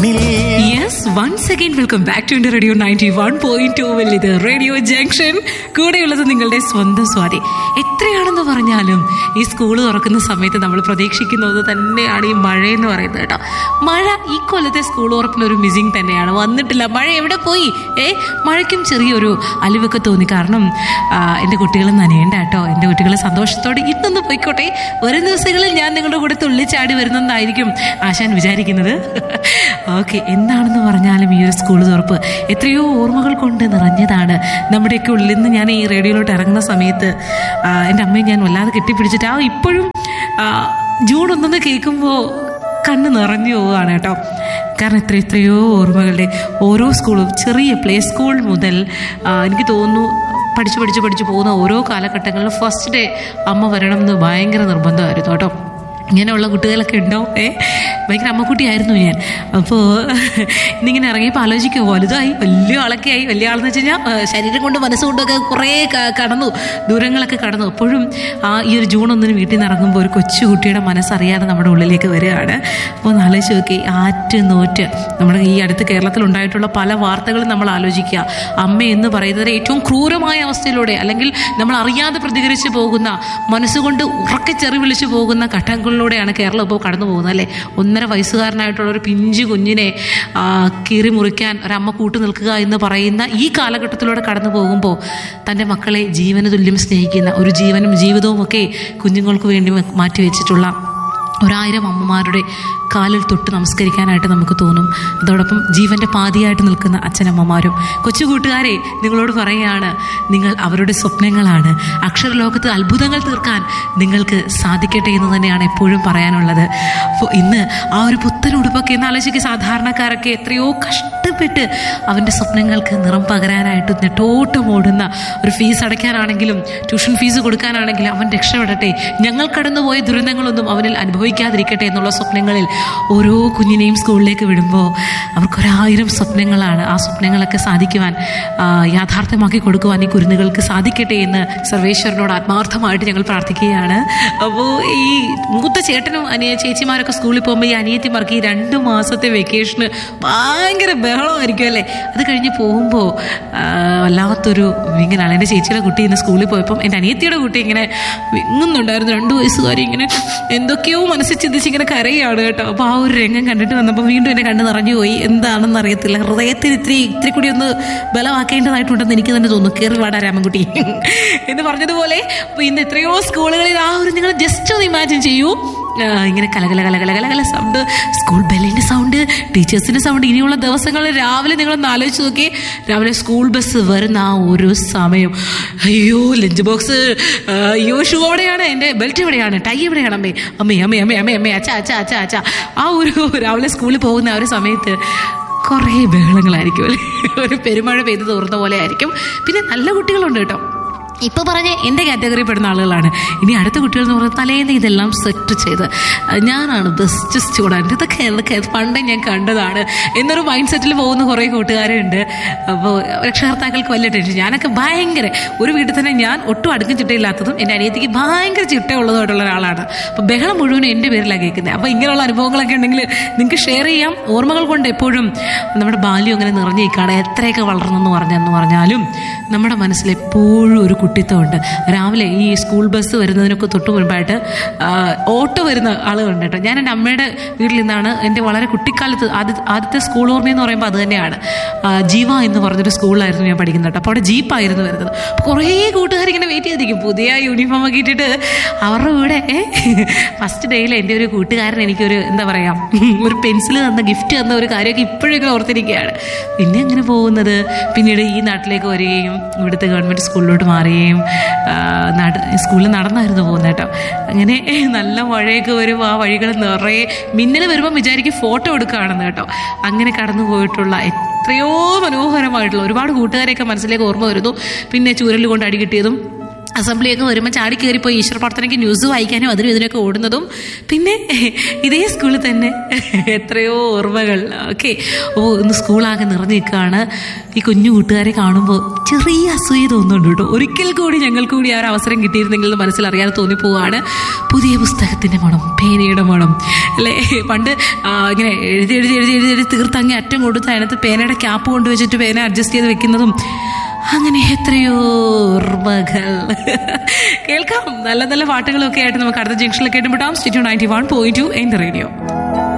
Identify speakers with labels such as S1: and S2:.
S1: മണ്ണിൽ
S2: yes once again welcome back to radio ninety one point two ഇത് radio junction കൂടെയുള്ളത് നിങ്ങളുടെ സ്വന്തം സ്വാതി എത്രയാണെന്ന് പറഞ്ഞാലും ഈ സ്കൂൾ തുറക്കുന്ന സമയത്ത് നമ്മൾ പ്രതീക്ഷിക്കുന്നത് തന്നെയാണ് ഈ മഴ എന്ന് പറയുന്നത് കേട്ടോ മഴ ഈ കൊല്ലത്തെ സ്കൂൾ തുറപ്പിന് ഒരു മിസ്സിങ് തന്നെയാണ് വന്നിട്ടില്ല മഴ എവിടെ പോയി ഏ മഴയ്ക്കും ചെറിയൊരു അലിവൊക്കെ തോന്നി കാരണം ആ, എൻ്റെ കുട്ടികൾ നനയേണ്ട കേട്ടോ എൻ്റെ കുട്ടികൾ സന്തോഷത്തോടെ ഇന്നൊന്ന് പോയിക്കോട്ടെ വരും ദിവസങ്ങളിൽ ഞാൻ നിങ്ങളുടെ കൂടെ തുള്ളിച്ചാടി വരുന്നതായിരിക്കും ആശാൻ വിചാരിക്കുന്നത് ഓക്കെ എന്താണെന്ന് പറഞ്ഞാലും ഈ ഒരു സ്കൂൾ തുറപ്പ് എത്രയോ ഓർമ്മകൾ കൊണ്ട് നിറഞ്ഞതാണ് നമ്മുടെയൊക്കെ ഉള്ളിൽ നിന്ന് ഞാൻ ഈ റേഡിയോയിലോട്ട് ഇറങ്ങുന്ന സമയത്ത് ആ, എൻ്റെ അമ്മയെ ഞാൻ വല്ലാതെ കെട്ടിപ്പിടിച്ചിട്ട് ആ ഇപ്പോഴും ആ, ജൂൺ ഒന്നെന്ന് കേൾക്കുമ്പോൾ കണ്ണ് നിറഞ്ഞു പോവുകയാണ് കേട്ടോ കാരണം എത്ര എത്രയോ ഓർമ്മകളുടെ ഓരോ സ്കൂളും ചെറിയ പ്ലേ സ്കൂൾ മുതൽ ആ, എനിക്ക് തോന്നുന്നു പഠിച്ച് പഠിച്ച് പഠിച്ച് പോകുന്ന ഓരോ കാലഘട്ടങ്ങളിലും ഫസ്റ്റ് ഡേ അമ്മ വരണം എന്ന് ഭയങ്കര നിർബന്ധമായിരുന്നു കേട്ടോ ഇങ്ങനെയുള്ള കുട്ടികളൊക്കെ ഉണ്ടോ ഏ ഭയങ്കര അമ്മക്കുട്ടിയായിരുന്നു ഞാൻ അപ്പോൾ ഇന്നിങ്ങനെ ഇറങ്ങിയപ്പോൾ ആലോചിക്കുമോ വലുതായി വലിയ ആളൊക്കെ ആയി വലിയ ആളെന്ന് വെച്ച് കഴിഞ്ഞാൽ ആ, ശരീരം കൊണ്ട് മനസ്സുകൊണ്ടൊക്കെ കുറേ ക- കടന്നു ദൂരങ്ങളൊക്കെ കടന്നു അപ്പോഴും ആ ഈ ഒരു ജൂൺ ഒന്നിന് വീട്ടിൽ നിന്ന് ഇറങ്ങുമ്പോൾ ഒരു കൊച്ചു കുട്ടിയുടെ മനസ്സറിയാതെ നമ്മുടെ ഉള്ളിലേക്ക് വരികയാണ് അപ്പോൾ ഒന്ന് ആലോചിച്ച് നോക്കി ആറ്റ് നോറ്റ് നമ്മുടെ ഈ അടുത്ത് കേരളത്തിൽ ഉണ്ടായിട്ടുള്ള പല വാർത്തകളും നമ്മൾ ആലോചിക്കുക അമ്മ എന്ന് പറയുന്നത് ഏറ്റവും ക്രൂരമായ അവസ്ഥയിലൂടെ അല്ലെങ്കിൽ നമ്മൾ അറിയാതെ പ്രതികരിച്ച് പോകുന്ന മനസ്സുകൊണ്ട് ഉറക്കെ ചെറി വിളിച്ചു പോകുന്ന ഘട്ടങ്ങളിലൂടെയാണ് കേരളം ഇപ്പോൾ കടന്നു പോകുന്നത് അല്ലേ ഒന്നര വയസ്സുകാരനായിട്ടുള്ള ഒരു പിഞ്ചു കുഞ്ഞിനെ ആ, കീറി മുറിക്കാൻ ഒരമ്മ കൂട്ടു നിൽക്കുക എന്ന് പറയുന്ന ഈ കാലഘട്ടത്തിലൂടെ കടന്നു പോകുമ്പോൾ തൻ്റെ മക്കളെ ജീവന തുല്യം സ്നേഹിക്കുന്ന ഒരു ജീവനും ജീവിതവും ഒക്കെ കുഞ്ഞുങ്ങൾക്ക് വേണ്ടി മാറ്റിവെച്ചിട്ടുള്ള ഒരായിരം അമ്മമാരുടെ കാലിൽ തൊട്ട് നമസ്കരിക്കാനായിട്ട് നമുക്ക് തോന്നും അതോടൊപ്പം ജീവന്റെ പാതിയായിട്ട് നിൽക്കുന്ന അച്ഛനമ്മമാരും കൊച്ചു കൂട്ടുകാരെ നിങ്ങളോട് പറയുകയാണ് നിങ്ങൾ അവരുടെ സ്വപ്നങ്ങളാണ് അക്ഷരലോകത്ത് അത്ഭുതങ്ങൾ തീർക്കാൻ നിങ്ങൾക്ക് സാധിക്കട്ടെ എന്ന് തന്നെയാണ് എപ്പോഴും പറയാനുള്ളത് അപ്പോൾ ഇന്ന് ആ ഒരു പുത്തൻ ഉടുപ്പൊക്കെ എന്ന് ആലോചിക്കുക സാധാരണക്കാരൊക്കെ എത്രയോ കഷ്ടപ്പെട്ട് അവൻ്റെ സ്വപ്നങ്ങൾക്ക് നിറം പകരാനായിട്ട് നെട്ടോട്ടം ഓടുന്ന ഒരു ഫീസ് അടയ്ക്കാനാണെങ്കിലും ട്യൂഷൻ ഫീസ് കൊടുക്കാനാണെങ്കിലും അവൻ രക്ഷപ്പെടട്ടെ ഞങ്ങൾ കടന്നുപോയ ദുരന്തങ്ങളൊന്നും അവനിൽ അനുഭവിക്കാതിരിക്കട്ടെ എന്നുള്ള സ്വപ്നങ്ങളിൽ ഓരോ കുഞ്ഞിനെയും സ്കൂളിലേക്ക് വിടുമ്പോൾ അവർക്കൊരായിരം സ്വപ്നങ്ങളാണ് ആ സ്വപ്നങ്ങളൊക്കെ സാധിക്കുവാൻ ആ, യാഥാർത്ഥ്യമാക്കി കൊടുക്കുവാൻ ഈ കുരുന്നുകൾക്ക് സാധിക്കട്ടെ എന്ന് സർവേശ്വരനോട് ആത്മാർത്ഥമായിട്ട് ഞങ്ങൾ പ്രാർത്ഥിക്കുകയാണ് അപ്പോൾ ഈ മൂത്ത ചേട്ടനും അനിയ ചേച്ചിമാരൊക്കെ സ്കൂളിൽ പോകുമ്പോൾ ഈ അനിയത്തിമാർക്ക് ഈ രണ്ട് മാസത്തെ വെക്കേഷന് ഭയങ്കര ബഹളമായിരിക്കും അല്ലേ അത് കഴിഞ്ഞ് പോകുമ്പോൾ വല്ലാത്തൊരു ഇങ്ങനെയാണ് എൻ്റെ ചേച്ചിയുടെ കുട്ടി ഇന്ന് സ്കൂളിൽ പോയപ്പം എൻ്റെ അനിയത്തിയുടെ കുട്ടി ഇങ്ങനെ വിങ്ങുന്നുണ്ടായിരുന്നു രണ്ട് വയസ്സുകാരി ഇങ്ങനെ എന്തൊക്കെയോ മനസ്സിൽ ചിന്തിച്ച് ഇങ്ങനെ കരയാണ് കേട്ടോ അപ്പോൾ ആ ഒരു രംഗം കണ്ടിട്ട് വന്നപ്പോൾ വീണ്ടും എൻ്റെ കണ്ണ് നിറഞ്ഞു പോയി എന്താണെന്ന് അറിയത്തില്ല ഹൃദയത്തിന് ഇത്തിരി ഇത്തിരി കൂടി ഒന്ന് ബലമാക്കേണ്ടതായിട്ടുണ്ടെന്ന് എനിക്ക് തന്നെ തോന്നുന്നു കയറി വാടാ രാമൻകുട്ടി എന്ന് പറഞ്ഞതുപോലെ അപ്പോൾ ഇന്ന് എത്രയോ സ്കൂളുകളിൽ ആ ഒരു നിങ്ങൾ ജസ്റ്റ് ഒന്ന് ഇമാജിൻ ചെയ്യൂ ആ, ഇങ്ങനെ കലകല കലകല കലകല സൗണ്ട് സ്കൂൾ ബെല്ലിന്റെ സൗണ്ട് ടീച്ചേഴ്സിന്റെ സൗണ്ട് ഇനിയുള്ള ദിവസങ്ങളിൽ രാവിലെ നിങ്ങളൊന്ന് ആലോചിച്ച് നോക്കി രാവിലെ സ്കൂൾ ബസ് വരുന്ന ആ ഒരു സമയം അയ്യോ ലഞ്ച് ബോക്സ് അയ്യോ ഷൂ എവിടെയാണ് എൻ്റെ ബെൽറ്റ് എവിടെയാണ് ടൈ എവിടെയാണ് അമ്മേ അമ്മേ അമ്മേ അമ്മേ അമ്മേ അമ്മേ അച്ഛ അച്ഛ അച്ഛ അച്ഛ ആ ഒരു രാവിലെ സ്കൂളിൽ പോകുന്ന ആ ഒരു സമയത്ത് കുറേ ബഹളങ്ങളായിരിക്കും അല്ലേ ഒരു പെരുമഴ പെയ്ത് തോർന്ന പോലെ ആയിരിക്കും പിന്നെ നല്ല കുട്ടികളുണ്ട് കേട്ടോ ഇപ്പൊ പറഞ്ഞ എൻ്റെ കാറ്റഗറി പെടുന്ന ആളുകളാണ് ഇനി അടുത്ത കുട്ടികൾ എന്ന് പറയുന്നത് തലേന്ന് ഇതെല്ലാം സെറ്റ് ചെയ്ത് അഹ് ഞാനാണ് ബെസ്റ്റ് സ്റ്റുഡൻറ്റ് ഇതൊക്കെ എന്തൊക്കെ പണ്ടേ ഞാൻ കണ്ടതാണ് എന്നൊരു മൈൻഡ് സെറ്റിൽ പോകുന്ന കുറേ കൂട്ടുകാരുണ്ട് അപ്പോൾ രക്ഷകർത്താക്കൾക്ക് വലിയ ടെൻഷൻ ഞാനൊക്കെ ഭയങ്കര ഒരു വീട്ടിൽ തന്നെ ഞാൻ ഒട്ടും അടുക്കും ചിട്ടയില്ലാത്തതും എൻ്റെ അനിയത്തിക്ക് ഭയങ്കര ചിട്ടയുള്ളതുമായിട്ടുള്ള ഒരാളാണ് അപ്പോൾ ബഹളം മുഴുവനും എൻ്റെ പേരിലാണ് കേൾക്കുന്നത് അപ്പോൾ ഇങ്ങനെയുള്ള അനുഭവങ്ങളൊക്കെ ഉണ്ടെങ്കിൽ നിങ്ങൾക്ക് ഷെയർ ചെയ്യാം ഓർമ്മകൾ കൊണ്ട് എപ്പോഴും നമ്മുടെ ബാല്യം അങ്ങനെ നിറഞ്ഞു നിൽക്കുകയാണ് എത്രയൊക്കെ വളർന്നെന്ന് പറഞ്ഞെന്ന് പറഞ്ഞാലും നമ്മുടെ മനസ്സിൽ എപ്പോഴും ഒരു കുട്ടിത്തമുണ്ട് രാവിലെ ഈ സ്കൂൾ ബസ് വരുന്നതിനൊക്കെ തൊട്ട് മുൻപായിട്ട് ആ, ഓട്ടോ വരുന്ന ആളുകളുണ്ട് കേട്ടോ ഞാൻ എൻ്റെ അമ്മയുടെ വീട്ടിൽ നിന്നാണ് എൻ്റെ വളരെ കുട്ടിക്കാലത്ത് ആദ്യ ആദ്യത്തെ സ്കൂൾ ഓർമ്മ എന്ന് പറയുമ്പോൾ അത് തന്നെയാണ് ആ, ജീവ എന്ന് പറഞ്ഞൊരു സ്കൂളിലായിരുന്നു ഞാൻ പഠിക്കുന്നത് കേട്ടോ അപ്പോൾ അവിടെ ജീപ്പായിരുന്നു വരുന്നത് അപ്പോൾ കുറേ കൂട്ടുകാരിങ്ങനെ വെയിറ്റ് ചെയ്തിരിക്കും പുതിയ യൂണിഫോം ഒക്കെ ഇട്ടിട്ട് അവരുടെ കൂടെ ഫസ്റ്റ് ഡേയിൽ എൻ്റെ ഒരു കൂട്ടുകാരൻ എനിക്കൊരു എന്താ പറയുക ഒരു പെൻസിൽ തന്ന ഗിഫ്റ്റ് തന്ന ഒരു കാര്യമൊക്കെ ഇപ്പോഴും ഇങ്ങനെ ഓർത്തിരിക്കുകയാണ് പിന്നെ അങ്ങനെ പോകുന്നത് പിന്നീട് ഈ നാട്ടിലേക്ക് വരികയും ഇവിടുത്തെ ഗവൺമെൻറ് സ്കൂളിലോട്ട് മാറുകയും ആ, നട സ്കൂളിൽ നടന്നായിരുന്നു പോകുന്നത് കേട്ടോ അങ്ങനെ നല്ല മഴയൊക്കെ വരുമ്പോൾ ആ വഴികൾ നിറയെ മിന്നൽ വരുമ്പോൾ വിചാരിക്കും ഫോട്ടോ എടുക്കുകയാണെന്ന് കേട്ടോ അങ്ങനെ കടന്നു പോയിട്ടുള്ള എത്രയോ മനോഹരമായിട്ടുള്ള ഒരുപാട് കൂട്ടുകാരെയൊക്കെ മനസ്സിലേക്ക് ഓർമ്മ വരുന്നു പിന്നെ ചൂരൽ കൊണ്ട് അടി കിട്ടിയതും അസംബ്ലിയൊക്കെ വരുമ്പോൾ ചാടി കയറിപ്പോയി ഈശ്വര പ്രാർത്ഥനയ്ക്ക് ന്യൂസ് വായിക്കാനും അതിനും ഇതിനൊക്കെ ഓടുന്നതും പിന്നെ ഇതേ സ്കൂളിൽ തന്നെ എത്രയോ ഓർമ്മകൾ ഓക്കെ ഓ ഇന്ന് സ്കൂളാകെ നിറഞ്ഞു നിൽക്കുകയാണ് ഈ കുഞ്ഞു കൂട്ടുകാരെ കാണുമ്പോൾ ചെറിയ അസൂയ തോന്നുന്നുണ്ട് കേട്ടോ ഒരിക്കൽ കൂടി ഞങ്ങൾക്ക് കൂടി ആ ഒരു അവസരം കിട്ടിയിരുന്നെങ്കിൽ എന്ന് മനസ്സിലറിയാതെ തോന്നിപ്പോവാണ് പുതിയ പുസ്തകത്തിൻ്റെ മണം പേനയുടെ മണം അല്ലേ പണ്ട് ആ, ഇങ്ങനെ എഴുതി എഴുതി എഴുതി എഴുതി എഴുതി തീർത്ത് അങ്ങേ അറ്റം കൊടുത്ത് അതിനകത്ത് പേനയുടെ ക്യാപ്പ് കൊണ്ട് വെച്ചിട്ട് പേന അഡ്ജസ്റ്റ് ചെയ്ത് വെക്കുന്നതും അങ്ങനെ എത്രയോ ഓർമ്മകൾ കേൾക്കാം നല്ല നല്ല പാട്ടുകളൊക്കെ ആയിട്ട് നമുക്ക് അടുത്ത ജംഗ്ഷനിൽ കേട്ടുമുട്ടാം state ninety one point two എൻ റേഡിയോ